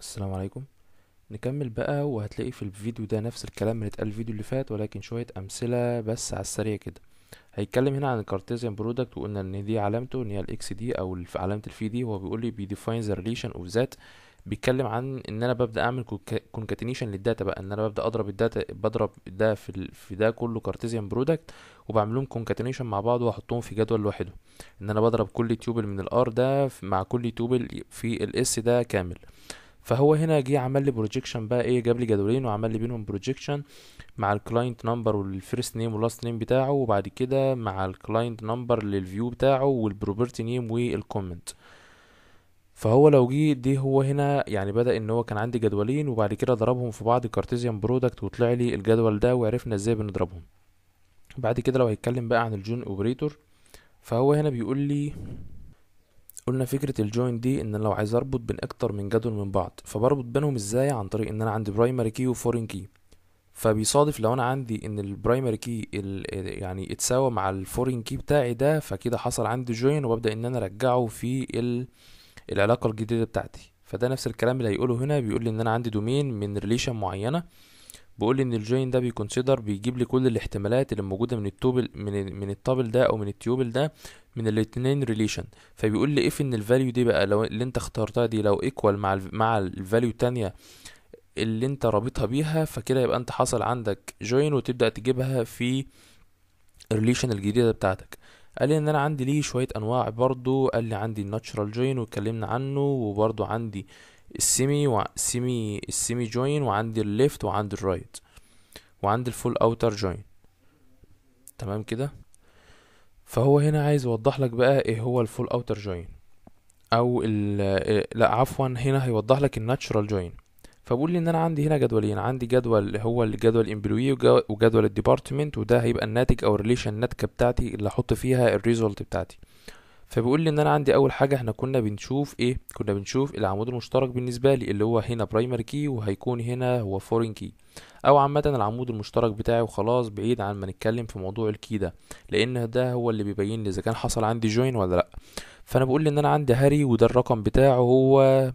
السلام عليكم نكمل بقى وهتلاقي في الفيديو ده نفس الكلام اللي اتقال الفيديو اللي فات ولكن شوية أمثلة بس على السريع كده هيتكلم هنا عن الكارتيزيان برودكت وقلنا ان دي علامته ان هي الاكس دي او الف- علامة الفي دي هو بيقول لي بيديفاين ذا ريليشن اوف ذات بيتكلم عن ان انا ببدا اعمل كونكاتينيشن للداتا بقى ان انا ببدا اضرب الداتا بضرب ده في ال... في ده كله كارتيزيان برودكت وبعمل لهم كونكاتينيشن مع بعض واحطهم في جدول لوحده ان انا بضرب كل تيوبل من الار ده في- مع كل تيوبل في الاس ده كامل فهو هنا جه عمل لي بروجيكشن بقى ايه جاب لي جدولين وعمل لي بينهم بروجيكشن مع الكلاينت نمبر والفيرست نيم واللاست نيم بتاعه وبعد كده مع الكلاينت نمبر للفيو بتاعه والبروبرتي نيم والكومنت فهو لو جه دي هو هنا يعني بدأ ان هو كان عندي جدولين وبعد كده ضربهم في بعض كارتيزيان برودكت وطلع لي الجدول ده وعرفنا ازاي بنضربهم بعد كده لو هيتكلم بقى عن الجون اوبريتور فهو هنا بيقول لي قلنا فكرة الجوين دي ان لو عايز اربط بين اكتر من جدول من بعض فبربط بينهم ازاي عن طريق ان انا عندي برايمري كي وفورين كي فبيصادف لو انا عندي ان البرايمري كي يعني اتساوى مع الفورين كي بتاعي ده فكده حصل عندي جوين وببدأ ان انا ارجعه في ال... العلاقة الجديدة بتاعتي فده نفس الكلام اللي هيقوله هنا بيقول لي ان انا عندي دومين من ريليشن معينة بيقول لي ان الجوين ده بيكونسيدر بيجيب لي كل الاحتمالات اللي موجوده من التوبل من من التابل ده او من التيوبل ده من الاتنين ريليشن فبيقول لي اف ان الفاليو دي بقى لو اللي انت اخترتها دي لو ايكوال مع ال مع الفاليو التانية اللي انت رابطها بيها فكده يبقى انت حصل عندك جوين وتبدأ تجيبها في الريليشن الجديدة بتاعتك قال لي ان انا عندي ليه شوية انواع برضو قال لي عندي الناتشرال جوين واتكلمنا عنه وبرضو عندي السيمي والسيمي السيمي جوين وعندي الليفت وعندي الرايت وعندي الفول اوتر جوين تمام كده فهو هنا عايز يوضح لك بقى ايه هو الفول اوتر جوين او ال لا عفوا هنا هيوضح لك الناتشرال جوين فبقول لي ان انا عندي هنا جدولين عندي جدول هو الجدول الامبلوي وجدول الديبارتمنت وده هيبقى الناتج او الريليشن الناتجه بتاعتي اللي احط فيها الريزولت بتاعتي فبيقول لي ان انا عندي اول حاجه احنا كنا بنشوف ايه كنا بنشوف العمود المشترك بالنسبه لي اللي هو هنا برايمري كي وهيكون هنا هو فورين كي او عامه العمود المشترك بتاعي وخلاص بعيد عن ما نتكلم في موضوع الكي ده لان ده هو اللي بيبين لي اذا كان حصل عندي جوين ولا لا فانا بقول ان انا عندي هاري وده الرقم بتاعه هو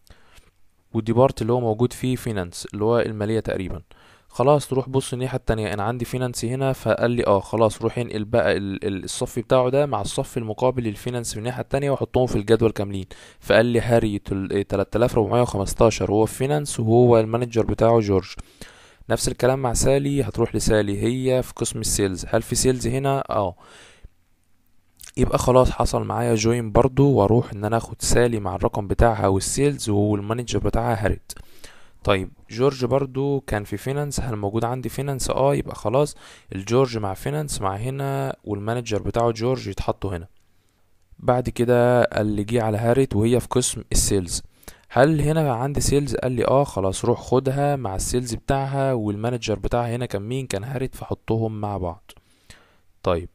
والديبارت اللي هو موجود فيه فينانس اللي هو الماليه تقريبا خلاص تروح بص الناحيه التانية انا عندي فينانس هنا فقال لي اه خلاص روح انقل بقى ال- ال- الصف بتاعه ده مع الصف المقابل للفينانس من الناحيه التانية وحطهم في الجدول كاملين فقال لي هاري تل- 3415 هو في فينانس وهو المانجر بتاعه جورج نفس الكلام مع سالي هتروح لسالي هي في قسم السيلز هل في سيلز هنا اه يبقى خلاص حصل معايا جوين برضو واروح ان انا اخد سالي مع الرقم بتاعها والسيلز والمانجر بتاعها هاريت طيب جورج برضو كان في فينانس هل موجود عندي فينانس اه يبقى خلاص الجورج مع فينانس مع هنا والمانجر بتاعه جورج يتحطوا هنا بعد كده اللي جه على هاريت وهي في قسم السيلز هل هنا عندي سيلز قال لي اه خلاص روح خدها مع السيلز بتاعها والمانجر بتاعها هنا كان مين كان هاريت فحطهم مع بعض طيب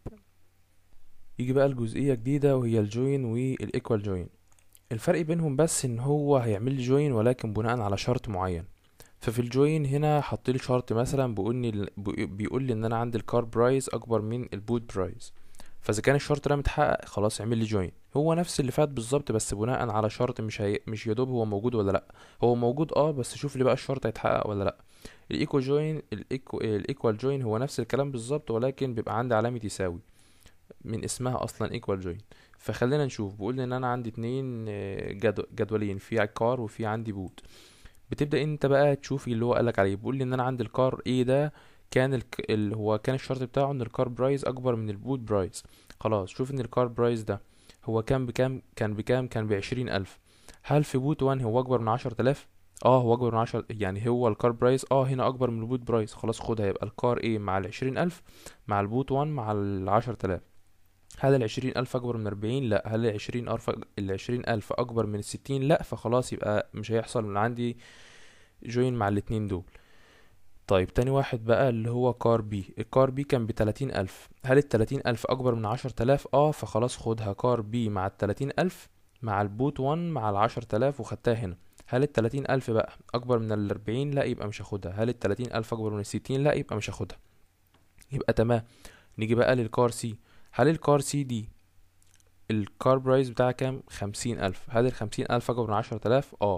يجي بقى الجزئية جديدة وهي الجوين والايكوال جوين الفرق بينهم بس ان هو هيعمل لي جوين ولكن بناء على شرط معين ففي الجوين هنا حط لي شرط مثلا بيقول لي بيقول لي ان انا عندي الكار برايس اكبر من البوت برايس فاذا كان الشرط ده متحقق خلاص اعمل لي جوين هو نفس اللي فات بالظبط بس بناء على شرط مش هي... مش يدوب هو موجود ولا لا هو موجود اه بس شوف لي بقى الشرط هيتحقق ولا لا الايكو جوين الايكو الايكوال جوين هو نفس الكلام بالظبط ولكن بيبقى عندي علامة يساوي من اسمها اصلا ايكوال جوين فخلينا نشوف بقول ان انا عندي اتنين آه، جدو جدولين في كار وفي عندي بوت بتبدا انت بقى تشوف اللي هو قالك عليه بيقول لي ان انا عندي الكار ايه ده كان الك... اللي هو كان الشرط بتاعه ان الكار برايس اكبر من البوت برايس خلاص شوف ان الكار برايس ده هو كان بكام كان بكام كان بعشرين الف هل في بوت وان هو اكبر من عشرة الاف اه هو اكبر من عشرة يعني هو الكار برايس اه هنا اكبر من البوت برايس خلاص خدها يبقى الكار ايه مع العشرين الف مع البوت وان مع العشرة الاف هل العشرين ألف أكبر من أربعين؟ لأ هل العشرين ألف العشرين ألف أكبر من الستين؟ لأ فخلاص يبقى مش هيحصل من عندي جوين مع الاتنين دول طيب تاني واحد بقى اللي هو كار بي الكار بي كان بتلاتين ألف هل التلاتين ألف أكبر من عشر تلاف؟ اه فخلاص خدها كار بي مع التلاتين ألف مع البوت وان مع العشر تلاف وخدتها هنا هل التلاتين ألف بقى أكبر من الأربعين؟ لأ يبقى مش هاخدها هل التلاتين ألف أكبر من الستين؟ لأ يبقى مش هاخدها يبقى تمام نيجي بقى للكار سي هل الكار سي دي الكار برايس بتاعها كام خمسين ألف هل الخمسين ألف أكبر من عشرة آلاف اه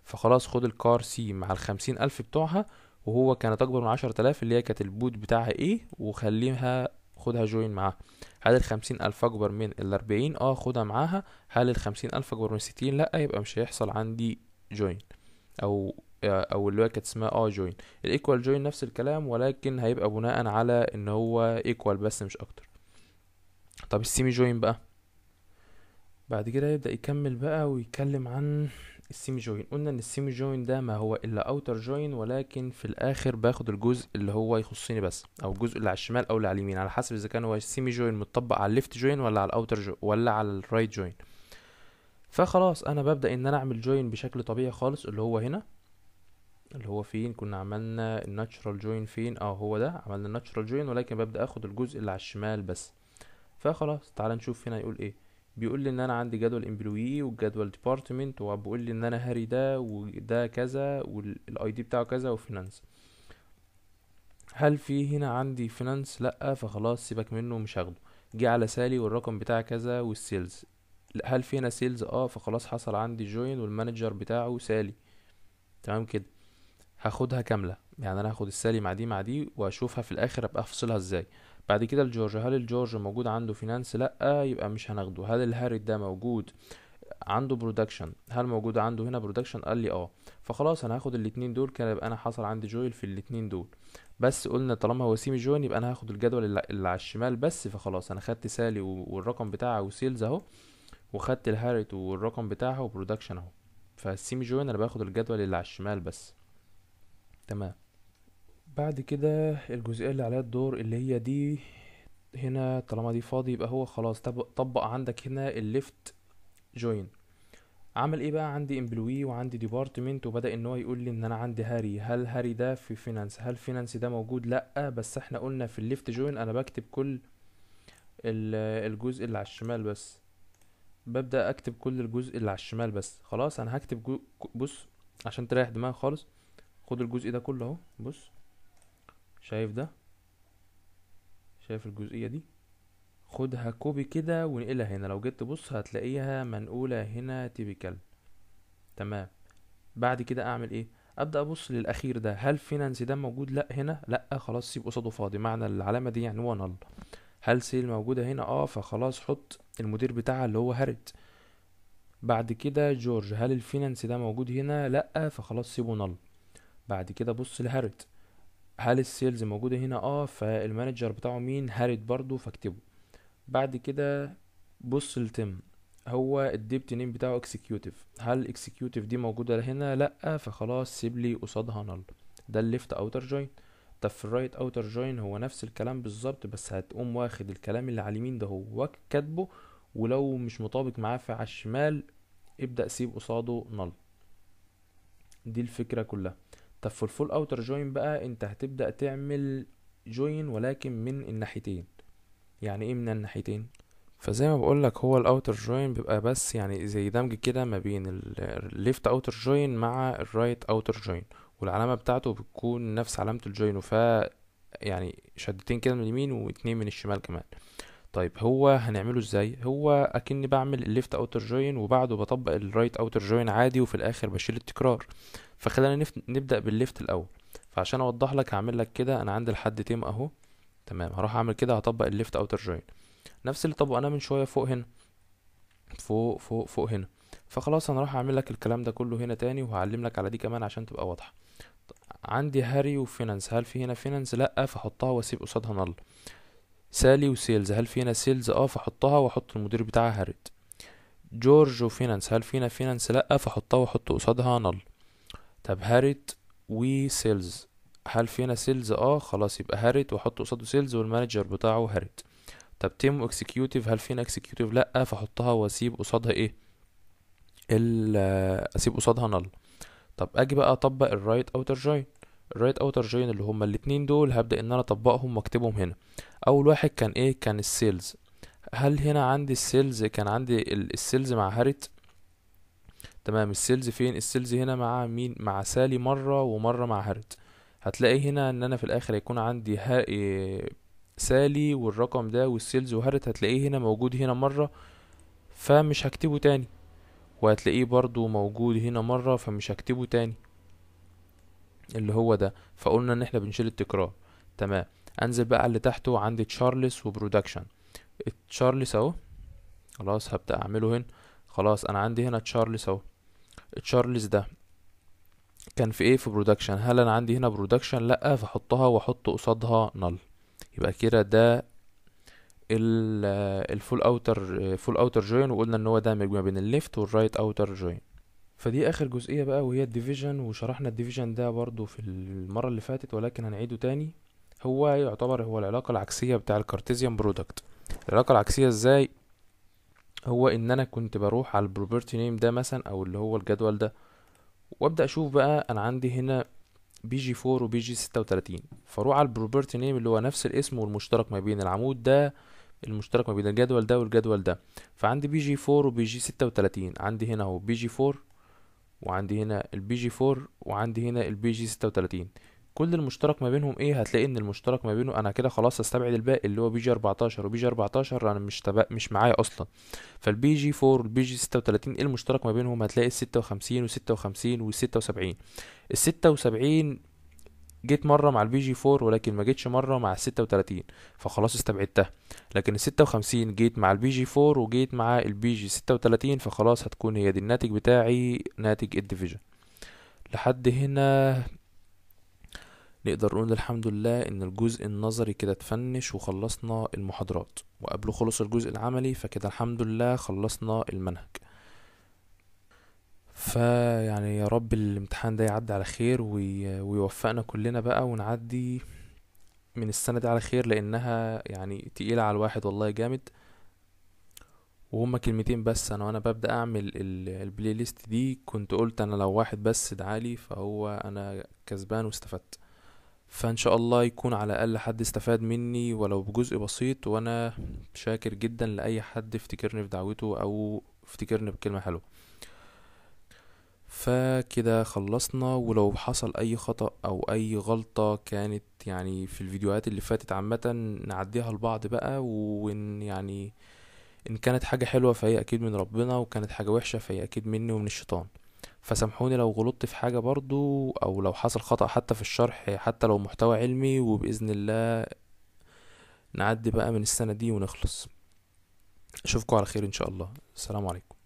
فخلاص خد الكار سي مع الخمسين الف بتوعها وهو كانت اكبر من عشرة الاف اللي هي كانت البوت بتاعها ايه وخليها خدها جوين معاها هل الخمسين الف اكبر من الاربعين اه خدها معاها هل الخمسين الف اكبر من الستين لا يبقى مش هيحصل عندي جوين او او اللي هو كانت اسمها اه جوين الايكوال جوين نفس الكلام ولكن هيبقى بناء على ان هو ايكوال بس مش اكتر طب السيمي جوين بقى بعد كده يبدأ يكمل بقى ويتكلم عن السيمي جوين قلنا ان السيمي جوين ده ما هو الا اوتر جوين ولكن في الاخر باخد الجزء اللي هو يخصني بس او الجزء اللي على الشمال او اللي على اليمين على حسب اذا كان هو السيمي جوين متطبق على الليفت جوين ولا على الاوتر جوين ولا على الرايت جوين فخلاص انا ببدأ ان انا اعمل جوين بشكل طبيعي خالص اللي هو هنا اللي هو فين كنا عملنا الناتشرال جوين فين اه هو ده عملنا الناتشرال جوين ولكن ببدأ اخد الجزء اللي على الشمال بس فخلاص تعال نشوف هنا يقول ايه بيقول لي ان انا عندي جدول امبلوي والجدول ديبارتمنت وبيقول لي ان انا هاري ده وده كذا والاي دي بتاعه كذا وفينانس هل في هنا عندي فينانس لا فخلاص سيبك منه مش هاخده جه على سالي والرقم بتاعه كذا والسيلز هل في هنا سيلز اه فخلاص حصل عندي جوين والمانجر بتاعه سالي تمام كده هاخدها كامله يعني انا هاخد السالي مع دي مع دي واشوفها في الاخر ابقى افصلها ازاي بعد كده الجورج هل الجورج موجود عنده فينانس لا يبقى مش هناخده هل الهاري ده موجود عنده برودكشن هل موجود عنده هنا برودكشن قال لي اه فخلاص انا هاخد الاتنين دول كان يبقى انا حصل عندي جويل في الاتنين دول بس قلنا طالما هو سيمي جوين يبقى انا هاخد الجدول اللي اللي على الشمال بس فخلاص انا خدت سالي والرقم بتاعها وسيلز اهو وخدت الهارت والرقم بتاعها وبرودكشن اهو فالسيمي جوين انا باخد الجدول اللي على الشمال بس تمام بعد كده الجزئية اللي عليها الدور اللي هي دي هنا طالما دي فاضي يبقى هو خلاص طبق عندك هنا الليفت جوين عمل ايه بقى عندي امبلوي وعندي ديبارتمنت وبدا ان هو يقول لي ان انا عندي هاري هل هاري ده في فينانس هل فينانس ده موجود لا بس احنا قلنا في الليفت جوين انا بكتب كل الجزء اللي على الشمال بس ببدا اكتب كل الجزء اللي على الشمال بس خلاص انا هكتب بص عشان تريح دماغك خالص خد الجزء ده كله اهو بص شايف ده شايف الجزئية دي خدها كوبي كده ونقلها هنا لو جيت تبص هتلاقيها منقولة هنا تيبيكال تمام بعد كده اعمل ايه ابدا ابص للاخير ده هل فينانس ده موجود لا هنا لا خلاص سيب قصاده فاضي معنى العلامه دي يعني هو نل هل سيل موجوده هنا اه فخلاص حط المدير بتاعها اللي هو هارت بعد كده جورج هل الفينانس ده موجود هنا لا فخلاص سيبه نل بعد كده بص لهارت هل السيلز موجودة هنا اه فالمانجر بتاعه مين هارد برضو فاكتبه بعد كده بص لتم هو الديبت نيم بتاعه اكسكيوتيف هل اكسكيوتيف دي موجودة هنا لا فخلاص سيب لي قصادها نل ده الليفت اوتر جوين طب في الرايت اوتر جوين هو نفس الكلام بالظبط بس هتقوم واخد الكلام اللي على اليمين ده هو كاتبه ولو مش مطابق معاه في على الشمال ابدأ سيب قصاده نل دي الفكرة كلها طب في الفول اوتر جوين بقى انت هتبدأ تعمل جوين ولكن من الناحيتين يعني ايه من الناحيتين فزي ما بقولك هو الاوتر جوين بيبقى بس يعني زي دمج كده ما بين الليفت اوتر جوين مع الرايت اوتر جوين والعلامة بتاعته بتكون نفس علامة الجوين وف يعني شدتين كده من اليمين واتنين من الشمال كمان طيب هو هنعمله ازاي هو اكني بعمل الليفت اوتر جوين وبعده بطبق الرايت اوتر جوين عادي وفي الاخر بشيل التكرار فخلينا نف... نبدا بالليفت الاول فعشان اوضح لك هعمل لك كده انا عندي لحد تيم اهو تمام هروح اعمل كده هطبق الليفت اوتر جوين نفس اللي طبقناه من شويه فوق هنا فوق فوق فوق هنا فخلاص انا راح اعمل لك الكلام ده كله هنا تاني وهعلم لك على دي كمان عشان تبقى واضحه عندي هاري وفينانس هل في هنا فينانس لا فاحطها واسيب قصادها نل سالي وسيلز هل في هنا سيلز اه فاحطها واحط المدير بتاعها هارد جورج وفينانس هل فينا فينانس لا فاحطها واحط قصادها نل طب هارت وسيلز هل فينا سيلز اه خلاص يبقى هارت واحط قصاده سيلز والمانجر بتاعه هارت طب تيم اكسكيوتيف هل فينا اكسكيوتيف لا فاحطها واسيب قصادها ايه ال اسيب قصادها نل طب اجي بقى اطبق الرايت اوتر جوين الرايت اوتر جوين اللي هما الاتنين دول هبدا ان انا اطبقهم واكتبهم هنا اول واحد كان ايه كان السيلز هل هنا عندي السيلز كان عندي السيلز مع هارت تمام السيلز فين السيلز هنا مع مين مع سالي مرة ومرة مع هارت هتلاقي هنا ان انا في الاخر هيكون عندي ها سالي والرقم ده والسيلز وهارت هتلاقيه هنا موجود هنا مرة فمش هكتبه تاني وهتلاقيه برضو موجود هنا مرة فمش هكتبه تاني اللي هو ده فقلنا ان احنا بنشيل التكرار تمام انزل بقى على اللي تحته عندي تشارلز وبرودكشن تشارلز اهو خلاص هبدأ اعمله هنا خلاص انا عندي هنا تشارلز اهو تشارلز ده كان في ايه في برودكشن هل انا عندي هنا برودكشن لا فاحطها واحط قصادها نل يبقى كده ده الفول اوتر فول اوتر جوين وقلنا ان هو دامج ما بين الليفت والرايت اوتر جوين فدي اخر جزئيه بقى وهي الديفيجن وشرحنا الديفيجن ده برضو في المره اللي فاتت ولكن هنعيده تاني هو يعتبر هو العلاقه العكسيه بتاع الكارتيزيان برودكت العلاقه العكسيه ازاي هو ان انا كنت بروح على البروبرتي نيم ده مثلا او اللي هو الجدول ده وابدا اشوف بقى انا عندي هنا بي جي 4 وبي جي 36 فاروح على البروبرتي نيم اللي هو نفس الاسم والمشترك ما بين العمود ده المشترك ما بين الجدول ده والجدول ده فعندي بي جي 4 وبي جي 36 عندي هنا اهو بي جي 4 وعندي هنا البي جي 4 وعندي هنا البي جي 36 كل المشترك ما بينهم ايه هتلاقي ان المشترك ما بينه انا كده خلاص استبعد الباقي اللي هو بي جي 14 وبي جي 14 انا مش تبق مش معايا اصلا فالبي جي 4 والبي جي 36 ايه المشترك ما بينهم هتلاقي ال 56 و 56 و 76 ال 76 جيت مرة مع البي جي 4 ولكن ما جيتش مرة مع الستة وتلاتين فخلاص استبعدتها لكن الستة وخمسين جيت مع البي جي 4 وجيت مع البي جي ستة وتلاتين فخلاص هتكون هي دي الناتج بتاعي ناتج الديفيجن لحد هنا نقدر نقول الحمد لله ان الجزء النظري كده اتفنش وخلصنا المحاضرات وقبله خلص الجزء العملي فكده الحمد لله خلصنا المنهج فيعني يا رب الامتحان ده يعدي على خير وي... ويوفقنا كلنا بقى ونعدي من السنة دي على خير لأنها يعني تقيلة على الواحد والله جامد وهما كلمتين بس أنا وأنا ببدأ أعمل ال- البلاي ليست دي كنت قلت أنا لو واحد بس دعالي فهو أنا كسبان واستفدت فإن شاء الله يكون على الأقل حد استفاد مني ولو بجزء بسيط وأنا شاكر جدا لأي حد افتكرني في دعوته أو افتكرني بكلمة حلوة فكده خلصنا ولو حصل اي خطأ او اي غلطة كانت يعني في الفيديوهات اللي فاتت عامة نعديها لبعض بقى وان يعني ان كانت حاجة حلوة فهي اكيد من ربنا وكانت حاجة وحشة فهي اكيد مني ومن الشيطان فسامحوني لو غلطت في حاجة برضو او لو حصل خطأ حتى في الشرح حتى لو محتوى علمي وبإذن الله نعدي بقى من السنة دي ونخلص اشوفكم على خير ان شاء الله السلام عليكم